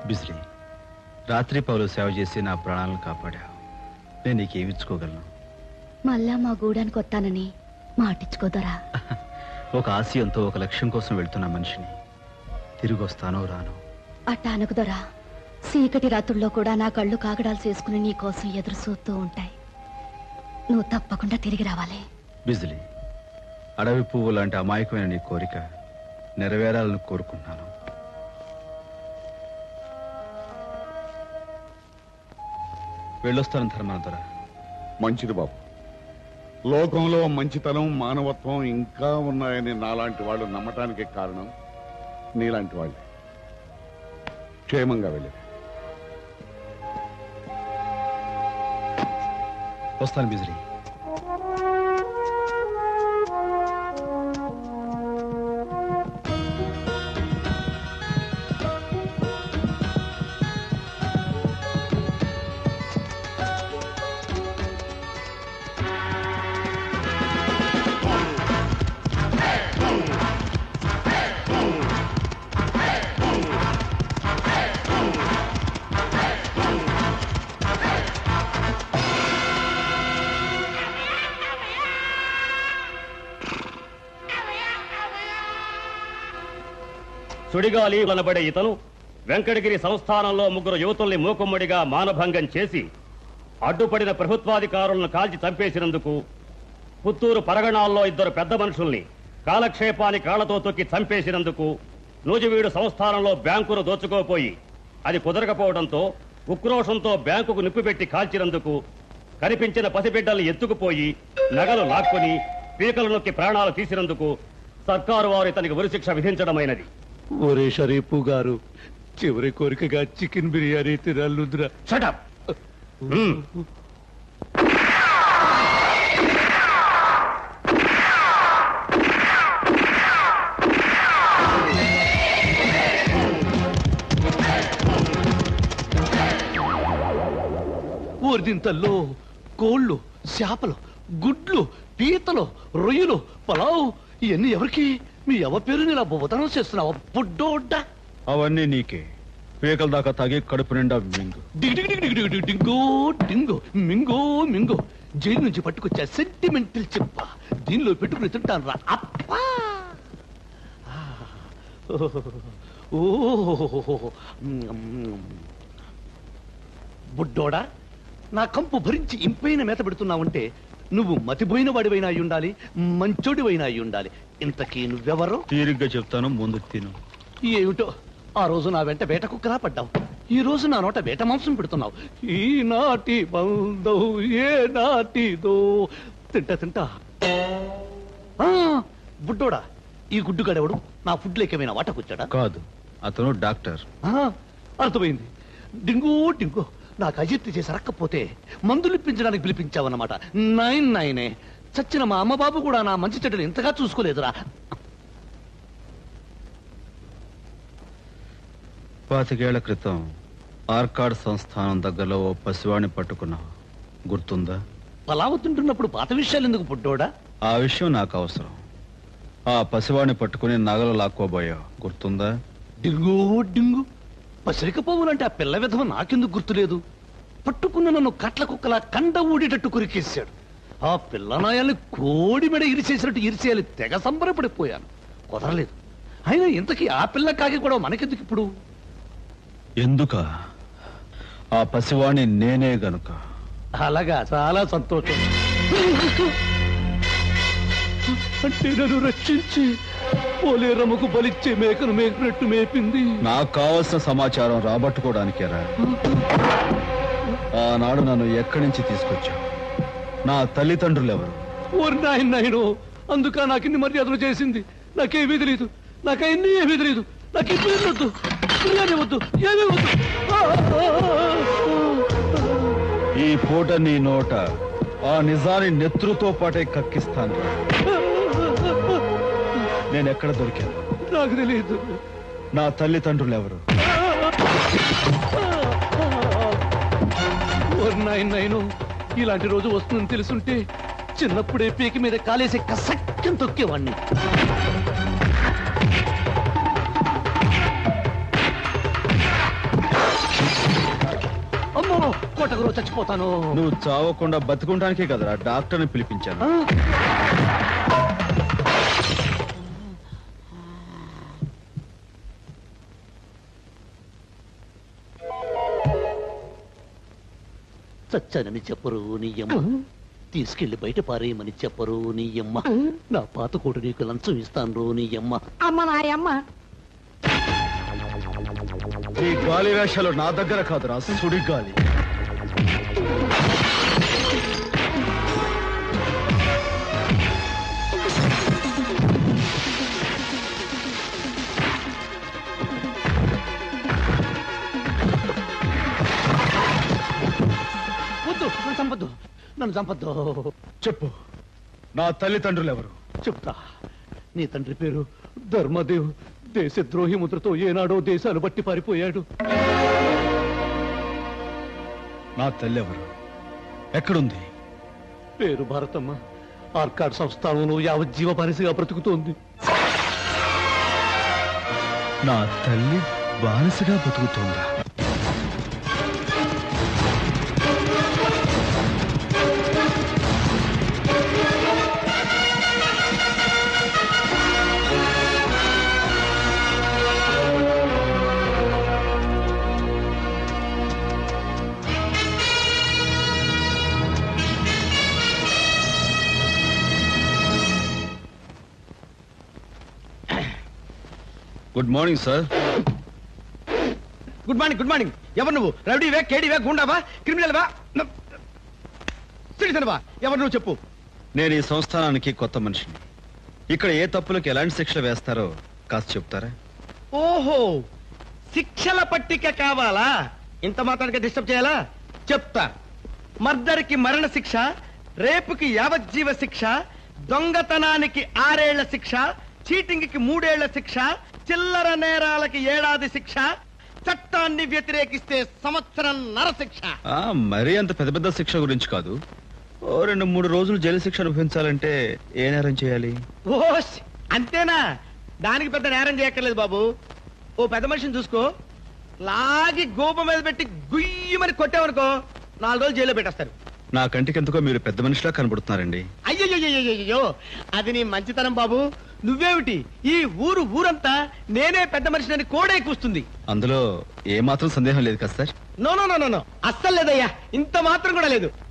బిజ్లీ రాత్రి పౌలు సేవ చేసి నా ప్రాణాలను కాపాడావు నేను నీకేమిచ్చుకోగలను మళ్ళా మా గూడానికి వస్తానని మాటిచ్చుకోదరా ఒక ఆశయంతో ఒక లక్ష్యం కోసం వెళ్తున్న మనిషిని తిరిగి వస్తానో రాను అట్టా అనకుదరా చీకటి రాత్రుల్లో కూడా నా కళ్ళు కాగడాలు చేసుకుని నీ కోసం ఎదురు చూస్తూ ఉంటాయి నువ్వు తప్పకుండా తిరిగి రావాలి బిజ్లీ అడవి పువ్వు లాంటి అమాయకమైన నీ కోరిక నెరవేరాలని కోరుకుంటున్నాను వెళ్ళొస్తాను ధర్మాధర మంచిది బాబు లోకంలో మంచితనం మానవత్వం ఇంకా ఉన్నాయని నాలాంటి వాళ్ళు నమ్మటానికి కారణం నీలాంటి వాళ్ళే క్షేమంగా వెళ్ళేది వస్తాను బిజ్లీ సుడిగాలి అనబడే ఇతను వెంకటగిరి సంస్థానంలో ముగ్గురు యువతుల్ని మూకుమ్మడిగా మానభంగం చేసి అడ్డుపడిన ప్రభుత్వాధికారులను కాల్చి చంపేసినందుకు పుత్తూరు పరగణాల్లో ఇద్దరు పెద్ద మనుషుల్ని కాలక్షేపాన్ని కాళ్లతో తొక్కి చంపేసినందుకు నూజివీడు సంస్థానంలో బ్యాంకును దోచుకోపోయి అది కుదరకపోవడంతో ఉక్రోషంతో బ్యాంకుకు నిప్పుపెట్టి కాల్చినందుకు కనిపించిన పసిబిడ్డల్ని ఎత్తుకుపోయి నగలు లాక్కొని పీకలు నొక్కి ప్రాణాలు తీసినందుకు సర్కారు వారు ఇతనికి ఉరిశిక్ష విధించడమైనది ఒరే షరీఫు గారు చివరి కోరికగా చికెన్ బిర్యానీ తినాలుద్రా షటప్ ఊరిదింతల్లో కోళ్ళు చేపలు గుడ్లు పీతలు రొయ్యలు పలావ్ ఇవన్నీ ఎవరికి మీ ఎవ పేరుని ఇలా బోధనం చేస్తున్నావా బుడ్డోడ్డా అవన్నీ నీకే పీకల దాకా తాగి కడుపు నిండా మింగు డిగ్ డిగ్ డిగ్ డిగ్ డిగ్ డిగ్ డింగో డింగో మింగో మింగో జైలు నుంచి పట్టుకొచ్చా సెంటిమెంటల్ చెప్ప దీనిలో పెట్టుకుని తింటాను రా అప్పా ఆ, ఓ బుడ్డోడా నా కంపు భరించి ఇంపైన మేత పెడుతున్నావంటే నువ్వు మతిపోయిన వాడివైనా అయి ఉండాలి మంచోడివైనా అయి ఉండాలి ఇంతకీ నువ్వెవరో తీరిగ్గా చెప్తాను ముందు తిను ఏమిటో ఆ రోజు నా వెంట వేట కుక్కలా పడ్డావు ఈ రోజు నా నోట వేట మాంసం పెడుతున్నావు ఈ నాటి బంధం ఏ నాటిదో తింటా తింటా ఆ, బుడ్డోడా ఈ గుడ్డుగాడెవడు నా ఫుడ్ లేకేమైనా వాటకొచ్చాడా కాదు అతను డాక్టర్ ఆ, అర్థమైంది డింగు డింగు నాకు అజీర్తి చేసి రక్కపోతే మందులు ఇప్పించడానికి పిలిపించావన్నమాట నైన్ నైనే చచ్చిన మా అమ్మ బాబు కూడా నా మంచి చెడ్డలు ఇంతగా చూసుకోలేదురా పాతికేళ్ల క్రితం ఆర్కాడ్ సంస్థానం దగ్గరలో ఓ పసివాణ్ణి పట్టుకున్నావు గుర్తుందా పలావు తింటున్నప్పుడు పాత విషయాలు ఎందుకు పుట్టోడా ఆ విషయం నాకు అవసరం ఆ పసివాణ్ణి పట్టుకుని నగలు లాక్కోబోయావు గుర్తుందా డింగు డింగు పసిరిక పువ్వులంటే ఆ పిల్ల విధవ నాకెందుకు గుర్తులేదు పట్టుకున్న నన్ను కట్ల కుక్కలా కండ ఊడేటట్టు కొరికేశాడు ఆ పిల్లనాయాల్ని కోడి మెడ ఇరిచేసినట్టు ఇరిచేయాలి తెగ సంబరపడిపోయాను కుదరలేదు అయినా ఇంతకీ ఆ పిల్ల కాకి కూడా మనకెందుకు ఇప్పుడు ఎందుక ఆ పసివాణ్ణి నేనే గనుక అలాగా చాలా సంతోషం అంటే నన్ను రక్షించి పోలేరమ్మకు బలిచ్చే మేకను మేకినట్టు మేపింది నాకు కావలసిన సమాచారం రాబట్టుకోవడానికేరా ఆనాడు నన్ను ఎక్కడి నుంచి తీసుకొచ్చావు నా తల్లిదండ్రులు ఎవరు ఓరి నాయన నాయను అందుక నాకు ఇన్ని మర్యాదలు చేసింది నాకేమీ తెలియదు నాకన్నీ ఏమీ తెలియదు నాకు ఇప్పుడు ఏమీ వద్దు బిర్యానీ వద్దు ఏమీ వద్దు ఆ, ఆ, ఆ, ఈ పూట నీ నోట ఆ నిజాన్ని నెత్రుతో పాటే కక్కిస్తాను నేను ఎక్కడ దొరికాను ఆ, నాకు తెలియదు నా తల్లిదండ్రులు ఎవరు ఓరి నాయన నాయను ఇలాంటి రోజు వస్తుందని తెలుసుంటే చిన్నప్పుడే పీకి మీద కాలేసి కసక్కం తొక్కేవాణ్ణి కొట్టగలో చచ్చిపోతాను నువ్వు చావకుండా బతుకుంటానికే కదరా డాక్టర్ని పిలిపించాను ఆ? చచ్చానని చెప్పరు నీయమ్మ తీసుకెళ్లి బయట పారేయమని చెప్పరు నీయమ్మ నా పాత కోటు నీకు లంచం ఇస్తాను నీయమ్మ అమ్మ నాయమ్మ ఈ గాలి వేషాలు నా దగ్గర కాదురా సుడి గాలి వద్దు నన్ను చంపద్దు నన్ను చంపద్దు చెప్పు నా తల్లిదండ్రులు ఎవరు చెప్తా నీ తండ్రి పేరు ధర్మదేవ్ దేశద్రోహి ముద్రతో ఏనాడో దేశాలు బట్టి పారిపోయాడు నా తల్లి ఎవరు ఎక్కడుంది పేరు భారతమ్మ ఆర్కాడ్ సంస్థానంలో యావజ్జీవ బానిసగా బ్రతుకుతోంది నా తల్లి బానిసగా బతుకుతోందా good morning sir good morning good morning ఎవరు నువ్వు రౌడీవే కేడీవే గుండావా క్రిమినల్వా సిటిజన్వా ఎవరు నువ్వు చెప్పు నేను ఈ సంస్థానానికి కొత్త మనిషిని ఇక్కడ ఏ తప్పులకు ఎలాంటి శిక్షలు వేస్తారో కాస్త చెప్తారా ఓహో శిక్షల పట్టిక కావాలా ఇంత మాత్రానికి డిస్టర్బ్ చేయాలా చెప్తా మర్డర్కి మరణ శిక్ష రేపుకి యావజ్జీవ శిక్ష దొంగతనానికి ఆరేళ్ల శిక్ష చీటింగ్కి మూడేళ్ల శిక్ష చిల్లర నేరాలకి ఏడాది శిక్ష చట్టాన్ని వ్యతిరేకిస్తే సంవత్సరం నరశిక్ష ఆ, మరీ అంత పెద్ద పెద్ద శిక్ష గురించి కాదు ఓ రెండు మూడు రోజులు జైలు శిక్ష అనుభవించాలంటే ఏ నేరం చేయాలి ఓష్ అంతేనా దానికి పెద్ద నేరం చేయక్కర్లేదు బాబు ఓ పెద్ద మనిషిని చూసుకో లాగి గోప మీద పెట్టి గుయ్యమని కొట్టామనుకో నాలుగు రోజులు జైల్లో పెట్టేస్తారు నా కంటికి ఎందుకో మీరు పెద్ద మనిషిలా కనబడుతున్నారండి అయ్యయ్యో అది నీ మంచితనం బాబు నువ్వేమిటి ఈ ఊరు ఊరంతా నేనే పెద్ద మనిషిని కోడే కూస్తుంది అందులో ఏ మాత్రం సందేహం లేదు కదా sir no no no no no అస్సలు లేదయ్యా ఇంత మాత్రం కూడా లేదు